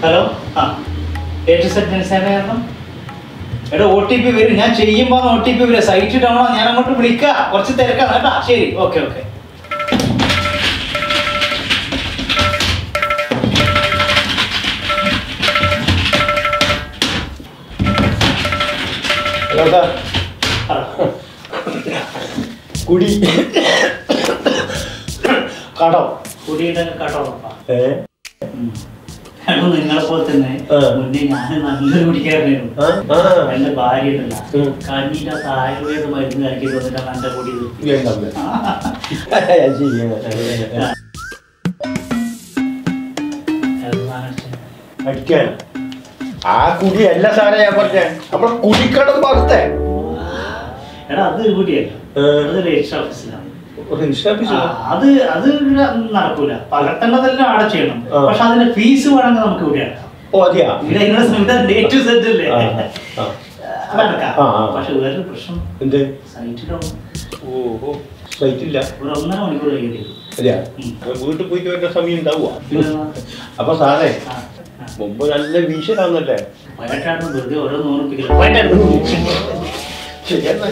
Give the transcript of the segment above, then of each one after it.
Hello ആ A to set മനസ്സിലായിരുന്നു എടാ O T P വരും ഞാൻ ചെയ്യുമ്പോൾ ഒ ടി പി വരും സൈറ്റ് ഡൗൺ ഞാൻ അങ്ങോട്ട് വിളിക്കാം കുറച്ച് തിരക്കാണ് കേട്ടാ ശരി ഓക്കെ ഓക്കെ ഹലോ സാർ കുടി കടം കുടിയുടെ കട്ടോളപ്പാ ഏ എടോ നിങ്ങളെ പോലെ തന്നെ ആ. മുന്നേ ഞാൻ നല്ലൊരു കുടിക്കാരനായിരുന്നു ആ, ആ. എന്റെ ഭാര്യ ഉണ്ടല്ല ഉം. കഞ്ഞിന്റെ ആയുർവേദ മരുന്ന് കഴിക്കി തന്നിട്ടാണ് എന്റെ കുടി നിർത്തി. വേണ്ട ശരി എന്താണ് അടിക്കാൻ ആ കുടി അല്ല സാറേ ഞാൻ പറഞ്ഞേ നമ്മളെ കുടിക്കടം പറഞ്ഞേ എടാ അത് കുടിയല്ല ഏ. അത് രജിസ്റ്റർ ഓഫീസിലാണ് രജിസ്റ്റർ ഓഫീസ് ആ, അത് അത് ഇവിടെ നടക്കൂല പകർത്തേണ്ടതെല്ലാം അവിടെ ചെയ്യണം ആ. പക്ഷെ അതിന്റെ ഫീസ് വേണമെങ്കിൽ നമുക്ക് ഇവിടെ അടക്കാം ഓ അതെയാ ഇവിടെ നിങ്ങളുടെ ഡേ ടു സെറ്റ് അല്ലേ ആ, ആ. അതടക്കാം ആ, ആ. പക്ഷെ വേറൊരു പ്രശ്നം എന്ത് സൈറ്റിലാണ് ഓ ഓ സൈറ്റ് ഇല്ല ഒരു ഒന്നര മണിക്കൂർ കഴിയേണ്ടി വരും അതെയാ ഉം. അപ്പൊ വീട്ടിൽ പോയിട്ട് വല്ല സമയം ഉണ്ടാവുക പിന്നെ അപ്പൊ സാറേ ആ, ആ. മുമ്പ് നല്ല വീശലാന്നല്ലേ വയനാട്ടാണ് വെറുതെ ഓരോ നൂറിപ്പിക്കില്ല വയനാട്ട് ശരിയെന്നാ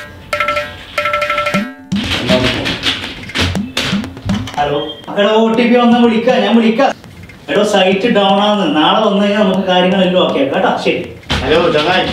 ഹലോ എടോ ഒ ടി പി ഒന്ന് വിളിക്കാം ഞാൻ വിളിക്കാം എടോ സൈറ്റ് ഡൗൺ ആണ് നാളെ വന്നു കഴിഞ്ഞാൽ നമുക്ക് കാര്യങ്ങളെല്ലാം ഓക്കെ കേട്ടോ ശരി ഹലോ ചങ്ങായി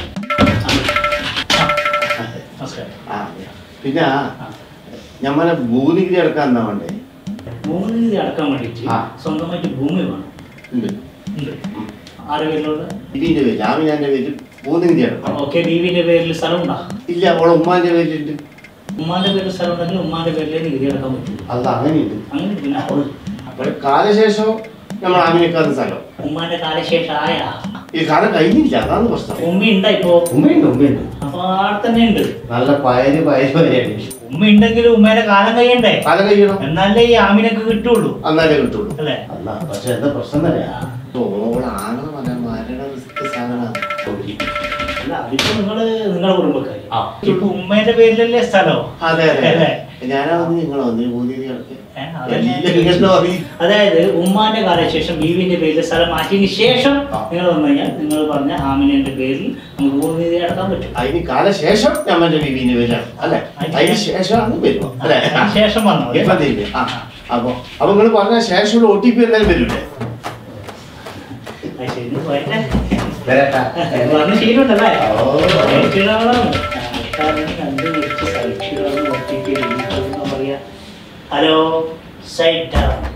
നമസ്കാരം ആ പിന്നെ ഞമ്മനെ ഭൂനികുതി അടക്കാൻ എന്താ വേണ്ടേ മൂന്ന് തീയതി അടക്കാൻ വേണ്ടിയിട്ട് ആ. സ്വന്തമായിട്ട് ഭൂമി വേണം ഉണ്ട് ഉണ്ട് ആറ് പേരിലുള്ള ഇതിന്റെ പേര് ആമിനാന്റെ പേരിൽ ഭൂനികുതി അടക്കണം ഓക്കെ ബീവിന്റെ പേരിൽ സ്ഥലം ഉണ്ടാ ഇല്ല അവളെ ഉമ്മാന്റെ പേരിലുണ്ട് ഉമ്മാന്റെ പേരിൽ സ്ഥലം ഉണ്ടെങ്കിൽ ഉമ്മാന്റെ പേരിലേ നികുതി അടക്കാൻ പറ്റുള്ളൂ അല്ല അങ്ങനെയുണ്ട് അങ്ങനെ പിന്നെ അപ്പോൾ കാലശേഷം നമ്മൾ ആമിനക്കാത്ത സ്ഥലം ഉമ്മാന്റെ കാലശേഷം ആയ ഈ കാലം കഴിഞ്ഞില്ല അതാണ് പ്രശ്നം ഉമ്മ ഉണ്ടാ ഇപ്പോ ഉമ്മയുണ്ട് ഉമ്മയുണ്ട് അപ്പൊ ആടെ തന്നെ ഉണ്ട് നല്ല പയര് പയര് പയരാണ് ഉമ്മ ഉണ്ടെങ്കിലും ഉമ്മേന്റെ കാലം കഴിയണ്ടേ കാലം കഴിയണം എന്നാലേ ഈ ആമിനൊക്കെ കിട്ടുള്ളൂ അന്നാലേ കിട്ടുള്ളൂ അല്ലേ അല്ല പക്ഷെ എന്താ പ്രശ്നം തന്നെ ഓളെ ആങ്ങളെ പറഞ്ഞ മരണ റിസ്ക് സാധനമാണ് അല്ല അതിപ്പോ നിങ്ങള് നിങ്ങളുടെ കുടുംബക്കാര് ആ. ഇപ്പൊ ഉമ്മേന്റെ പേരിലല്ലേ സ്ഥലം അതെ അതെ അല്ലേ? ഞാനാ വന്ന് നിങ്ങളെ വന്ന് ഭൂനികുതി അടക്കാൻ ഏ, അതന്നെ. എല്ലാം അറിയും അതായത് ഉമ്മാന്റെ കാലശേഷം ബീവിന്റെ പേരിൽ സ്ഥലം മാറ്റിയതിന് ശേഷം ആ. നിങ്ങൾ വന്നു കഴിഞ്ഞാൽ നിങ്ങൾ പറഞ്ഞ ആമിനന്റെ പേരിൽ നമുക്ക് ഭൂനിധി അടക്കാൻ പറ്റും അതിന് കാലശേഷം ഞമ്മന്റെ ബിബിന്റെ പേരാണ് അല്ലെ അതിന് ശേഷമാണ് വരുമോ അല്ലെ അതിന് ശേഷം വന്നു ഇപ്പൊ തിരിഞ്ഞു. ആ അപ്പൊ അപ്പൊ നിങ്ങൾ പറഞ്ഞ ശേഷം ഒ ടി പി എന്തായാലും വരൂലേ അത് ശരി, പോരട്ടെ. വരട്ടാ പറഞ്ഞ ശീലമുണ്ടല്ലേ ഓ. സൈറ്റുകളാണ്. ആൾക്കാരെ കണ്ട് വിളിച്ച് സൈറ്റുകളാണ് ഒറ്റയ്ക്ക് ഇരിക്കുന്നത് എന്ന് പറയാ ഹലോ സൈറ്റാണ്